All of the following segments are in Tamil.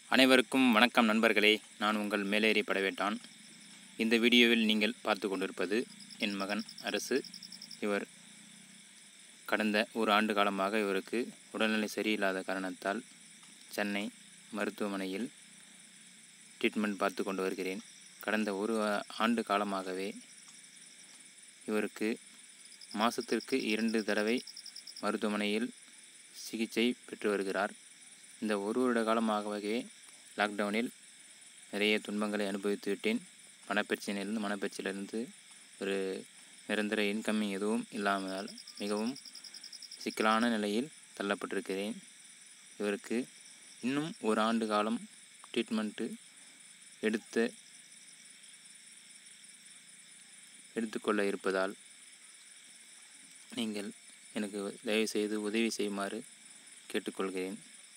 அனைவருக்கும் வணக்கம் நண்பர்களே நான் உங்கள் மேலேறி படவேட்டான் இந்த வீடியோவில் நீங்கள் பார்த்து கொண்டிருப்பது என் மகன் அரசு இவர் கடந்த ஒரு ஆண்டு காலமாக இவருக்கு உடல்நிலை சரியில்லாத காரணத்தால் சென்னை மருத்துவமனையில் ட்ரீட்மெண்ட் பார்த்து கொண்டு வருகிறேன் கடந்த ஒரு ஆண்டு காலமாகவே இவருக்கு மாதத்திற்கு இரண்டு தடவை மருத்துவமனையில் சிகிச்சை பெற்று வருகிறார் இந்த ஒரு வருட காலமாகவே லாக்டவுனில் நிறைய துன்பங்களை அனுபவித்து விட்டேன் பணப்பிரச்சனையிலிருந்து மனப்பிரச்சனையிலிருந்து ஒரு நிரந்தர இன்கம்மிங் எதுவும் இல்லாமல் மிகவும் சிக்கலான நிலையில் தள்ளப்பட்டிருக்கிறேன் இவருக்கு இன்னும் ஒரு ஆண்டு காலம் ட்ரீட்மெண்ட்டு எடுத்த எடுத்துக்கொள்ள இருப்பதால் நீங்கள் எனக்கு தயவுசெய்து உதவி செய்யுமாறு கேட்டுக்கொள்கிறேன்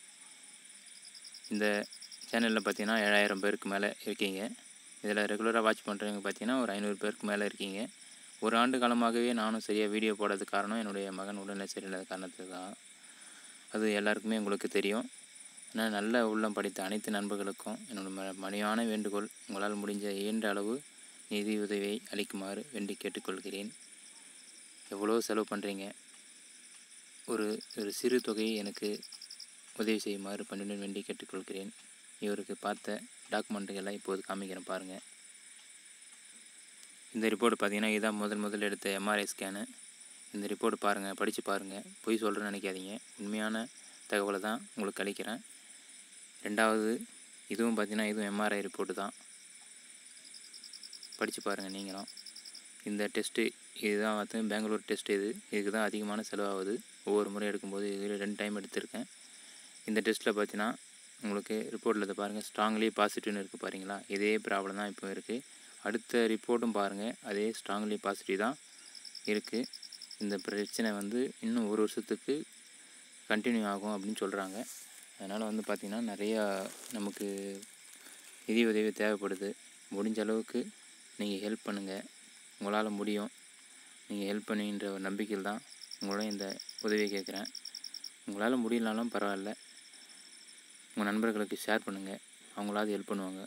இந்த சேனலில் பார்த்தீங்கன்னா ஏழாயிரம் பேருக்கு மேலே இருக்கீங்க இதில் ரெகுலராக வாட்ச் பண்ணுறவங்க பார்த்தீங்கன்னா ஒரு ஐநூறு பேருக்கு மேலே இருக்கீங்க ஒரு ஆண்டு காலமாகவே நானும் சரியாக வீடியோ போடாத காரணம் என்னுடைய மகன் உடல்நிலை சரியில்லாத காரணத்துக்கு தான் அது எல்லாருக்குமே உங்களுக்கு தெரியும் ஆனால் நல்ல உள்ளம் படித்த அனைத்து நண்பர்களுக்கும் என்னோட ம மணியான வேண்டுகோள் உங்களால் முடிஞ்ச இயன்ற அளவு நிதி உதவியை அளிக்குமாறு வேண்டி கேட்டுக்கொள்கிறேன் எவ்வளோ செலவு பண்ணுறீங்க ஒரு ஒரு சிறு தொகையை எனக்கு உதவி செய்யுமாறு பணியுடன் வேண்டி கேட்டுக்கொள்கிறேன் இவருக்கு பார்த்த டாக்குமெண்ட்டுகளை இப்போது காமிக்கிறேன் பாருங்கள் இந்த ரிப்போர்ட் பார்த்தீங்கன்னா இதான் முதல் முதல் எடுத்த எம்ஆர்ஐ ஸ்கேனு இந்த ரிப்போர்ட் பாருங்கள் படித்து பாருங்கள் பொய் சொல்கிறேன்னு நினைக்காதீங்க உண்மையான தகவலை தான் உங்களுக்கு அளிக்கிறேன் ரெண்டாவது இதுவும் பார்த்தீங்கன்னா இதுவும் எம்ஆர்ஐ ரிப்போர்ட்டு தான் படித்து பாருங்கள் நீங்களும் இந்த டெஸ்ட்டு இதுதான் பார்த்து பெங்களூர் டெஸ்ட் இது இதுக்கு தான் அதிகமான செலவாகுது ஒவ்வொரு முறை எடுக்கும்போது இது ரெண்டு டைம் எடுத்திருக்கேன் இந்த டெஸ்ட்டில் பார்த்தீங்கன்னா உங்களுக்கு ரிப்போர்ட்டில் இதை பாருங்கள் ஸ்ட்ராங்லி பாசிட்டிவ்னு இருக்குது பாருங்களா இதே ப்ராப்ளம் தான் இப்போ இருக்குது அடுத்த ரிப்போர்ட்டும் பாருங்கள் அதே ஸ்ட்ராங்லி பாசிட்டிவ் தான் இருக்குது இந்த பிரச்சனை வந்து இன்னும் ஒரு வருஷத்துக்கு கண்டினியூ ஆகும் அப்படின்னு சொல்கிறாங்க அதனால் வந்து பார்த்திங்கன்னா நிறையா நமக்கு நிதி உதவி தேவைப்படுது முடிஞ்ச அளவுக்கு நீங்கள் ஹெல்ப் பண்ணுங்கள் உங்களால் முடியும் நீங்கள் ஹெல்ப் பண்ணுன்ற ஒரு நம்பிக்கையில் தான் உங்களோட இந்த உதவியை கேட்குறேன் உங்களால் முடியலனாலும் பரவாயில்ல உங்கள் நண்பர்களுக்கு ஷேர் பண்ணுங்கள் அவங்களாவது ஹெல்ப் பண்ணுவாங்க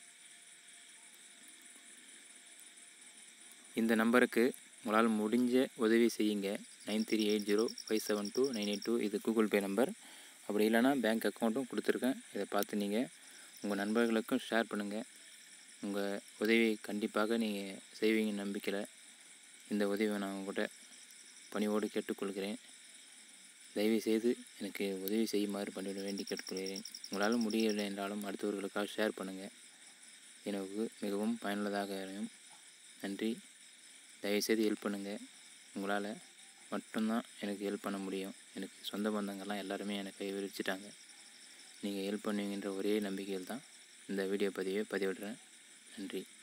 இந்த நம்பருக்கு உங்களால் முடிஞ்ச உதவி செய்யுங்க nine three eight zero five seven two nine eight two இது கூகுள் பே நம்பர் அப்படி இல்லைனா பேங்க் அக்கௌண்ட்டும் கொடுத்துருக்கேன் இதை பார்த்து நீங்கள் உங்கள் நண்பர்களுக்கும் ஷேர் பண்ணுங்கள் உங்கள் உதவியை கண்டிப்பாக நீங்கள் செய்வீங்க நம்பிக்கையில் இந்த உதவியை நான் உங்கள்கிட்ட பணிவோடு கேட்டுக்கொள்கிறேன் தயவுசெய்து எனக்கு உதவி செய்யுமாறு பண்ணிவிட வேண்டி கேட்டுக்கொள்கிறேன் உங்களால் முடியவில்லை என்றாலும் அடுத்தவர்களுக்காக ஷேர் பண்ணுங்கள் எனக்கு மிகவும் பயனுள்ளதாக இருக்கும் நன்றி தயவுசெய்து ஹெல்ப் பண்ணுங்கள் உங்களால் மட்டும்தான் எனக்கு ஹெல்ப் பண்ண முடியும் எனக்கு சொந்த பந்தங்கள்லாம் எல்லாருமே எனக்கு விரிச்சிட்டாங்க நீங்கள் ஹெல்ப் பண்ணுவீங்கன்ற ஒரே நம்பிக்கையில் தான் இந்த வீடியோ பதிவை பதிவிடுறேன் நன்றி